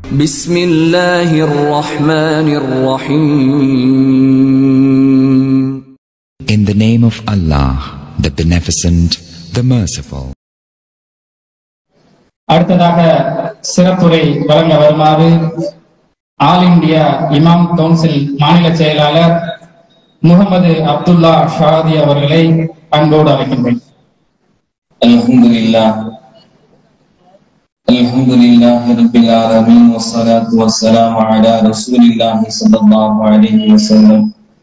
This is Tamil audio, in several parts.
بسم الله الرحمن الرحيم In the name of Allah, the Beneficent, the Merciful. அடுத்ததாக சிறப்புரை வழங்க வருமாறு ஆல் இந்தியா இமாம் கவுன்சில் மாநில செயலாளர் முகமது அப்துல்லா ஷாதி அவர்களை அன்போடு அழைக்கின்றேன் الحمد لله الحمد لله رب العالمين والصلاة والسلام على رسول الله صلى الله عليه وسلم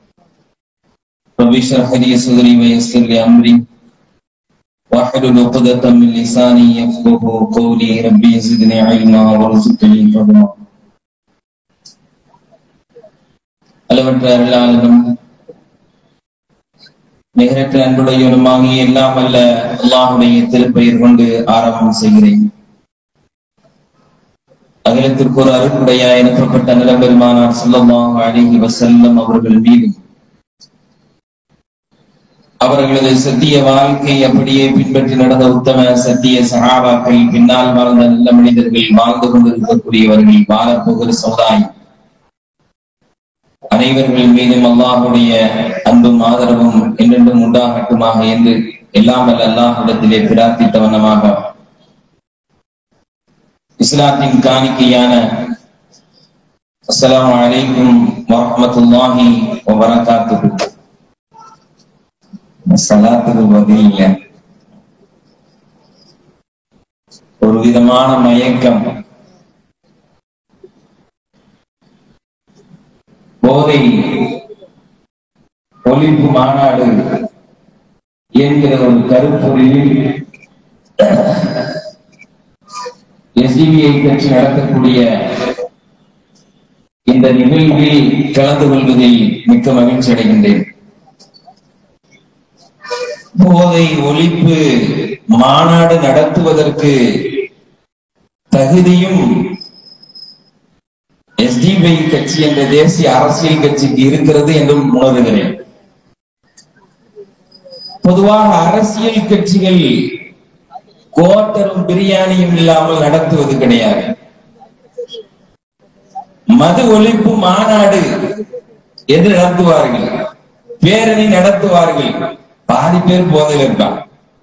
رب اشرح لي صدري ويسر لي أمري واحلل عقدة من لساني يفقه قولي ربي زدني علما وارزقني فهما அளவற்ற அருளாளனும் நிகரற்ற அன்புடையவனுமாகிய எல்லாம் அல்ல அல்லாஹுடைய திருப்பெயர் கொண்டு ஆரம்பம் செய்கிறேன் அகிலத்திற்கு ஒரு அருக்குடைய எனப்பட்ட நிலம்பெருமானார் சொல்லமாக அழகி வசல்லம் அவர்கள் மீது அவர்களது சத்திய வாழ்க்கை அப்படியே பின்பற்றி நடந்த உத்தம சத்திய சகாபாக்கள் பின்னால் வாழ்ந்த நல்ல மனிதர்கள் வாழ்ந்து கொண்டிருக்கக்கூடியவர்கள் வாழப்போகிற சமுதாயம் அனைவர்கள் மீதும் அல்லாஹுடைய அன்பும் ஆதரவும் என்றென்றும் உண்டாகட்டுமாக என்று எல்லாம் வல்ல அல்லாஹ்விடத்திலே பிரார்த்தித்த வண்ணமாக இஸ்லாத்தின் காணிக்கையான அஸ்ஸலாமு அலைக்கும் வரஹ்மத்துல்லாஹி வபரகாத்துஹு சலாத்துக்கு பதில் இல்லை ஒரு விதமான மயக்கம் போதை ஒழிப்பு மாநாடு என்கிற ஒரு கருப்பொருளில் எஸ்டிபிஐ கட்சி நடத்தக்கூடிய இந்த நிகழ்வில் கலந்து கொள்வதில் மிக்க மகிழ்ச்சி அடைகின்றேன் போதை ஒழிப்பு மாநாடு நடத்துவதற்கு தகுதியும் எஸ்டிபிஐ கட்சி என்ற தேசிய அரசியல் கட்சிக்கு இருக்கிறது என்றும் உணர்கிறேன் பொதுவாக அரசியல் கட்சிகள் கோட்டரும் பிரியாணியும் இல்லாமல் நடத்துவது கிடையாது மது ஒழிப்பு மாநாடு என்று நடத்துவார்கள் பேரணி நடத்துவார்கள் பாதி பேர் போதையில் இருக்கான்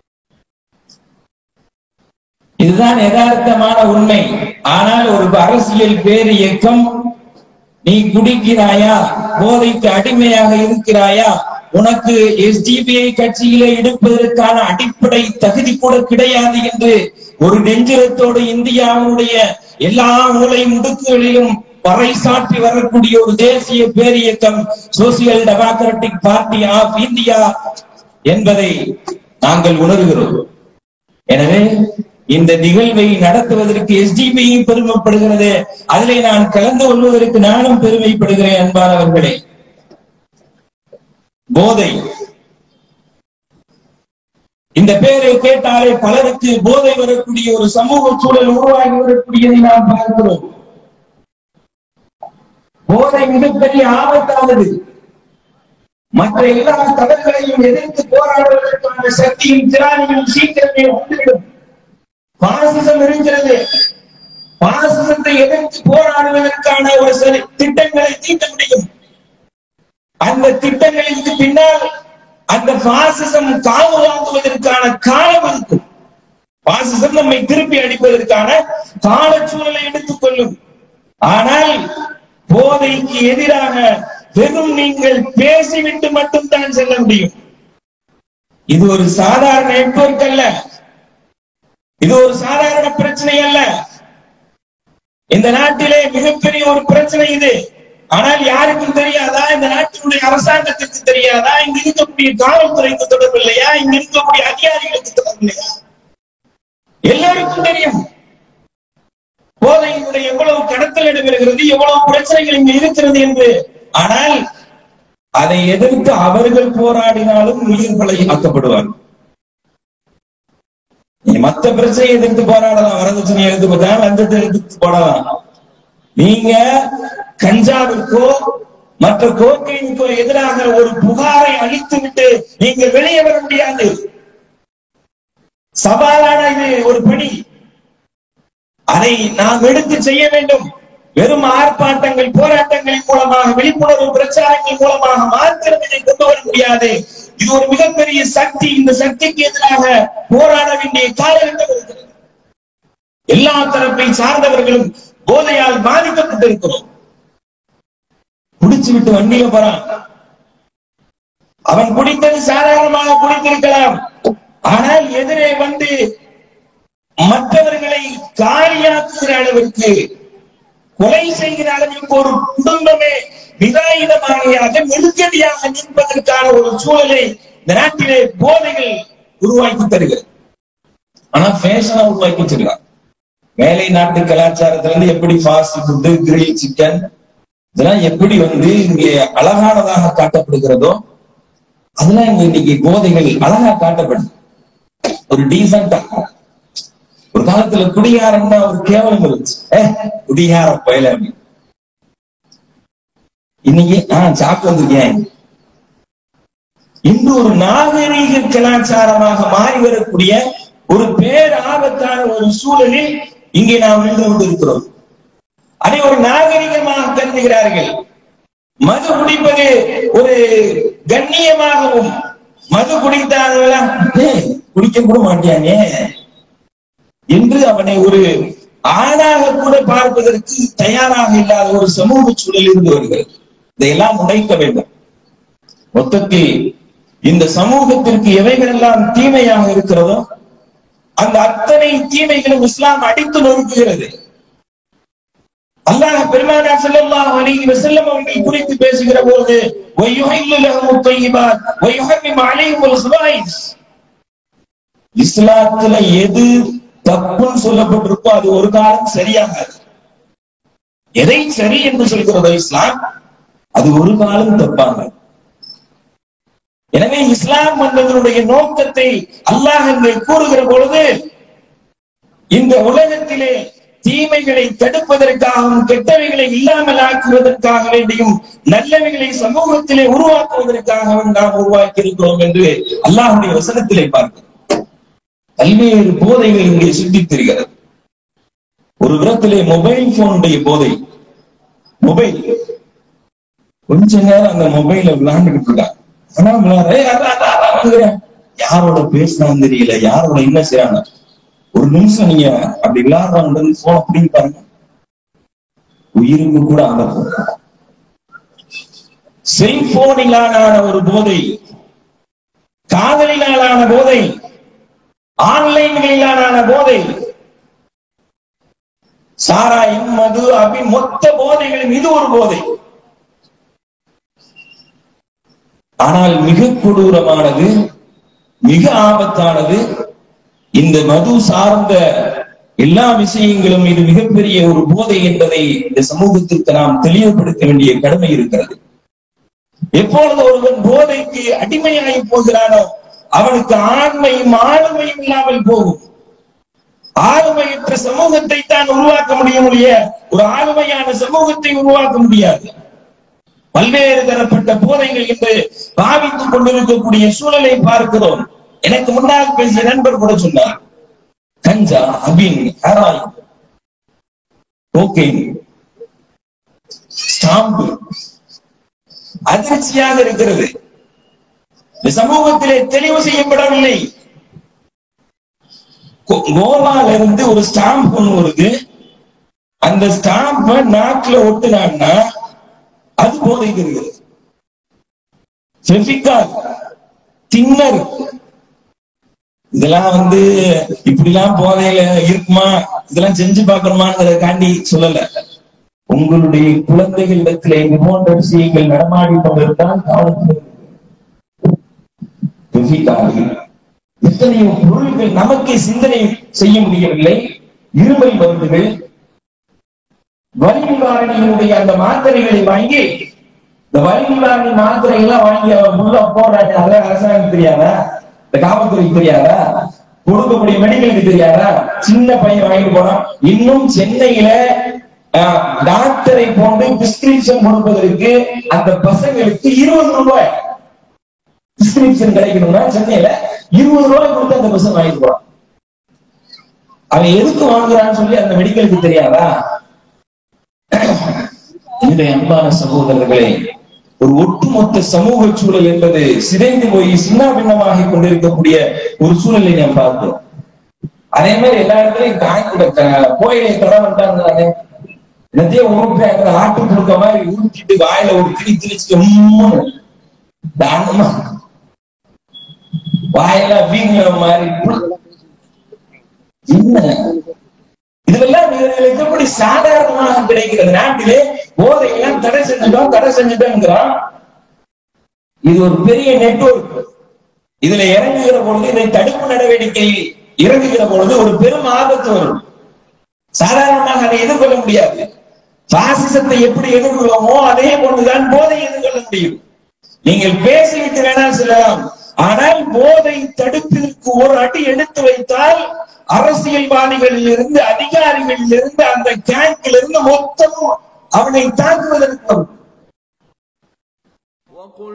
இதுதான் யதார்த்தமான உண்மை ஆனால் ஒரு அரசியல் பேர் இயக்கம் நீ குடிக்கிறாயா போதைக்கு அடிமையாக இருக்கிறாயா உனக்கு எஸ்டிபிஐ கட்சியிலே எடுப்பதற்கான அடிப்படை தகுதி கூட கிடையாது என்று ஒரு நெஞ்சிரத்தோடு இந்தியாவுடைய எல்லா மூலை முடுக்குகளிலும் பறைசாற்றி வரக்கூடிய ஒரு தேசிய பேரியக்கம் social democratic party of India என்பதை நாங்கள் உணர்கிறோம் எனவே இந்த நிகழ்வை நடத்துவதற்கு எஸ்டிபிஐ பெருமைப்படுகிறது அதிலே நான் கலந்து கொள்வதற்கு நானும் பெருமைப்படுகிறேன் அன்பானவர்களே போதை இந்த பெயரை கேட்டாலே பலருக்கு போதை வரக்கூடிய ஒரு சமூக சூழல் உருவாகி வரக்கூடியதை நாம் பார்க்கிறோம் போதை மிகப்பெரிய ஆபத்தானது மற்ற எல்லா தவறுகளையும் எதிர்த்து போராடுவதற்கான சக்தியும் திராணியும் சீக்கிரமே வந்துவிடும் பாசிசம் இருக்கிறது பாசிசத்தை எதிர்த்து போராடுவதற்கான ஒரு சில திட்டங்களை தீட்ட முடியும் அந்த திட்டங்களுக்கு பின்னால் அந்த பாசிசம் காவு வாங்குவதற்கான காலம் இருக்கும் பாசிசம் நம்மை திருப்பி அடிப்பதற்கான காலச்சூழலை எடுத்துக் கொள்ளும் ஆனால் போதைக்கு எதிராக வெறும் நீங்கள் பேசிவிட்டு மட்டும்தான் செல்ல முடியும் இது ஒரு சாதாரண நெட்வொர்க் அல்ல இது ஒரு சாதாரண பிரச்சனை அல்ல இந்த நாட்டிலே மிகப்பெரிய ஒரு பிரச்சனை இது ஆனால் யாருக்கும் தெரியாதா இந்த நாட்டினுடைய அரசாங்கத்திற்கு தெரியாதா இங்க இருக்கக்கூடிய காவல்துறைக்கு தொடர்பு இல்லையா இங்க இருக்கக்கூடிய அதிகாரிகளுக்கு தொடர்பு இல்லையா எல்லாருக்கும் தெரியும் போதையினுடைய எவ்வளவு கடத்தல் நடைபெறுகிறது எவ்வளவு பிரச்சனைகள் இங்கு இருக்கிறது என்று ஆனால் அதை எதிர்த்து அவர்கள் போராடினாலும் உயிர் பலை ஆக்கப்படுவார்கள் நீ மத்த பிரச்சனையை எதிர்த்து போராடலாம் வரதட்சணையை எதிர்த்து போடலாம் லஞ்சத்தை எதிர்த்து போடலாம் நீங்க கஞ்சாவிற்கோ மற்ற கோக்கையினுக்கோ எதிராக ஒரு புகாரை அளித்து விட்டு நீங்க வெளியே வர முடியாது சவாலான இது ஒரு பணி அதை நாம் எடுத்து செய்ய வேண்டும் வெறும் ஆர்ப்பாட்டங்கள் போராட்டங்களின் மூலமாக விழிப்புணர்வு பிரச்சாரங்கள் மூலமாக மாத்திரம் இதை கொண்டு வர முடியாது இது ஒரு மிகப்பெரிய சக்தி இந்த சக்திக்கு எதிராக போராட வேண்டிய காலகட்டம் இருக்கிறது எல்லா தரப்பை சார்ந்தவர்களும் போதையால் பாதிக்கப்பட்டிருக்கிறோம் குடிச்சு விட்டு வண்டியில போறான் அவன் குடித்தது சாதாரணமாக குடித்திருக்கலாம் ஆனால் எதிரே வந்து மற்றவர்களை காலியாக்குகிற அளவிற்கு கொலை செய்கிற அளவிற்கு ஒரு குடும்பமே விதாயுதமாக நெருக்கடியாக நிற்பதற்கான ஒரு சூழலை இந்த நாட்டிலே போதைகள் உருவாக்கி தருகிறது ஆனா ஃபேஷனா உருவாக்கி வச்சிருக்கான் மேலை நாட்டு கலாச்சாரத்துல இருந்து எப்படி ஃபாஸ்ட் ஃபுட்டு கிரில் சிக்கன் இதெல்லாம் எப்படி வந்து இங்கே அழகானதாக காட்டப்படுகிறதோ அதெல்லாம் இங்க இன்னைக்கு போதைகள் அழகா காட்டப்படுது ஒரு டீசெண்டா ஒரு காலத்துல குடிகாரன்னா ஒரு கேவலம் இருந்துச்சு ஏ குடிகார பயல அப்படின்னு. இன்னைக்கு ஆஹ் சாப்பிட்டு வந்திருக்கேன் இன்று ஒரு நாகரீக கலாச்சாரமாக மாறி வரக்கூடிய ஒரு பேர் ஆபத்தான ஒரு சூழலில் இங்கே நாம் நின்று கொண்டிருக்கிறோம் அதை ஒரு நாகரிகமாக கருதுகிறார்கள் மது குடிப்பது ஒரு கண்ணியமாகவும் மது குடித்தாங்களா "ஏய், குடிக்க கூட மாட்டியானே என்று அவனை ஒரு ஆணாக கூட பார்ப்பதற்கு தயாராக இல்லாத ஒரு சமூக சூழல் இருந்து வருகிறது இதையெல்லாம் உடைக்க வேண்டும் மொத்தத்தில் இந்த சமூகத்திற்கு எவைகளெல்லாம் தீமையாக இருக்கிறதோ அந்த அத்தனை தீமைகளும் இஸ்லாம் அடித்து நொறுக்குகிறது அல்லாஹ் பெருமானா ஸல்லல்லாஹு அலைஹி வஸல்லம் அவர்கள் குறித்து பேசுகிற போது வயுஹில்லு லஹும் தய்யிபாத் வயுஹர்ரிமு அலைஹிமுல் ஹபாயிஸ் இஸ்லாத்துல எது தப்புன்னு சொல்லப்பட்டிருக்கோ அது ஒரு காலம் சரியாகாது எதை சரி என்று சொல்கிறதோ இஸ்லாம் அது ஒரு காலம் தப்பாகாது எனவே இஸ்லாம் வந்ததனுடைய நோக்கத்தை அல்லாஹ் இங்கே கூறுகிற பொழுது இந்த உலகத்திலே தீமைகளை தடுப்பதற்காகவும் கெட்டவைகளை இல்லாமல் ஆக்குவதற்காக வேண்டியும் நல்லவைகளை சமூகத்திலே உருவாக்குவதற்காகவும் நாம் உருவாக்கி இருக்கிறோம் என்று அல்லாஹுடைய வசனத்திலே பார்க்கிறோம் பல்வேறு போதைகள் இங்கே சுற்றித் திரிகிறது ஒரு விதத்திலே மொபைல் போனுடைய போதை மொபைல் கொஞ்ச நேரம் அந்த மொபைல விளையாண்டுகிட்டு இருக்கான் ஆனா விளையாடுற, "ஏய், அதான், அதான், அதான் வாங்குறேன்." யாரோட பேசினான்னு தெரியல யாரோட என்ன செய்யறாங்க ஒரு நிமிஷம் நீங்க அப்படி விளையாடுறவங்க போன பிடிங்க பாருங்க உயிருக்கு கூட ஆபத்து செல்போனிலான ஒரு போதை காதலிலான போதை ஆன்லைன்களிலான போதை சாராயம் மது அபி மொத்த போதைகளும் இது ஒரு போதை ஆனால் மிக கொடூரமானது மிக ஆபத்தானது இந்த மது சார்ந்த எல்லா விஷயங்களும் இது மிகப்பெரிய ஒரு போதை என்பதை இந்த சமூகத்திற்கு நாம் தெளிவுபடுத்த வேண்டிய கடமை இருக்கிறது எப்பொழுது ஒருவன் போதைக்கு அடிமையாகி போகிறானோ அவனுக்கு ஆண்மையும் ஆளுமையும் இல்லாமல் போகும் ஆளுமையற்ற சமூகத்தை தான் உருவாக்க முடியும் ஒழிய ஒரு ஆளுமையான சமூகத்தை உருவாக்க முடியாது பல்வேறு தரப்பட்ட போதைகள் இன்று பாவித்துக் கொண்டிருக்கக்கூடிய சூழலை பார்க்கிறோம் எனக்கு முன்னால் பேசிய நண்பர் கூட சொன்னார் கஞ்சா அபின் ஹெராயின் கோகைன் ஸ்டாம்பு அதிர்ச்சியாக இருக்கிறது இந்த சமூகத்திலே தெளிவு செய்யப்படவில்லை கோ- கோவால இருந்து ஒரு ஸ்டாம்ப் ஒண்ணு வருது அந்த ஸ்டாம்ப நாக்குல ஒட்டுனான்னா அது போதை தருகிறது ஃபெவிகால் தின்னர் இதெல்லாம் வந்து இப்படிலாம் போதையில இருக்குமா இதெல்லாம் செஞ்சு பார்க்கணுமாங்கிறதுக்காண்டி சொல்லல உங்களுடைய குழந்தைகளிடத்துல இது போன்ற விஷயங்கள் நடமாடி கொண்டிருந்தால் கவனத்தில் பெவிகால் எத்தனையோ பொருள்கள் நமக்கே சிந்தனை செய்ய முடியவில்லை இருமல் மருந்துகள் வலி நிவாரணியினுடைய அந்த மாத்திரைகளை வாங்கி இந்த வலி நிவாரணி மாத்திரை எல்லாம் வாங்கி அவர் உள்ள போடுறாங்க அதெல்லாம் அரசாங்கம் தெரியாதா இந்த காவல்துறைக்கு தெரியாதா கொடுக்கக்கூடிய மெடிக்கலுக்கு தெரியாதா சின்ன பையன் வாங்கிட்டு போறான் இன்னும் சென்னையில அஹ், டாக்டரை போன்று பிரிஸ்கிரிப்ஷன் கொடுப்பதற்கு அந்த பசங்களுக்கு இருபது ரூபாய் பிரிஸ்கிரிப்ஷன் கிடைக்கணும்னா சென்னையில இருபது ரூபாய் கொடுத்து அந்த பசங்க வாங்கிட்டு போறான் அவன் எதுக்கு வாங்குறான்னு சொல்லி அந்த மெடிக்கலுக்கு தெரியாதா என்னுடைய அன்பான சகோதரர்களே ஒரு ஒட்டுமொத்த சமூக சூழல் என்பது சிதைந்து போய் சின்ன பின்னமாகி கொண்டிருக்கக்கூடிய ஒரு சூழலை நாம் பார்த்தோம் அதே மாதிரி எல்லா இடத்துலயும் காய் கொடுக்க கோயிலை தொட வந்தாங்க எல்லாத்தையும் உருப்பி ஆட்டு கொடுக்க மாதிரி உருட்டிட்டு வாயில ஒரு கிளி திணிச்சுட்டு உம்முன்னு தானமா வாயெல்லாம் வீங்குற மாதிரி என்ன இதுவெல்லாம் இவர்களுக்கு எப்படி சாதாரணமாக கிடைக்கிறது நாட்டிலே போதையெல்லாம் தடை செஞ்சுட்டோம் தடை செஞ்சுட்டோங்கிறோம் இது ஒரு பெரிய நெட்வொர்க் இதுல இறங்குகிற பொழுது இதை தடுப்பு நடவடிக்கையில் இறங்குகிற பொழுது ஒரு பெரும் ஆபத்து வரும் சாதாரணமாக அதை எதிர்கொள்ள முடியாது பாசிசத்தை எப்படி எதிர்கொள்வோமோ அதே போன்றுதான் போதை எதிர்கொள்ள முடியும் நீங்கள் பேசிவிட்டு வேணால் சொல்லலாம் ஆனால் போதை தடுப்பிற்கு ஒரு அடி எடுத்து வைத்தால் அரசியல்வாதிகளில் இருந்து அதிகாரிகளில் இருந்து அந்த கேங்கில் இருந்து மொத்தமும் அவனை தாக்குவதற்கு வரும். وقل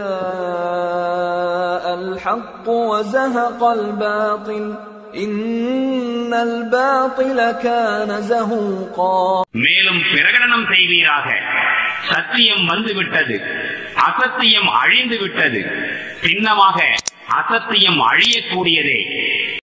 جاء الحق وزهق الباطل إن الباطل كان زهوقا மேலும் பிரகடனம் செய்வீராக சத்தியம் வந்துவிட்டது அசத்தியம் அழிந்து விட்டது சின்னமாக அசத்தியம் அழியக்கூடியதே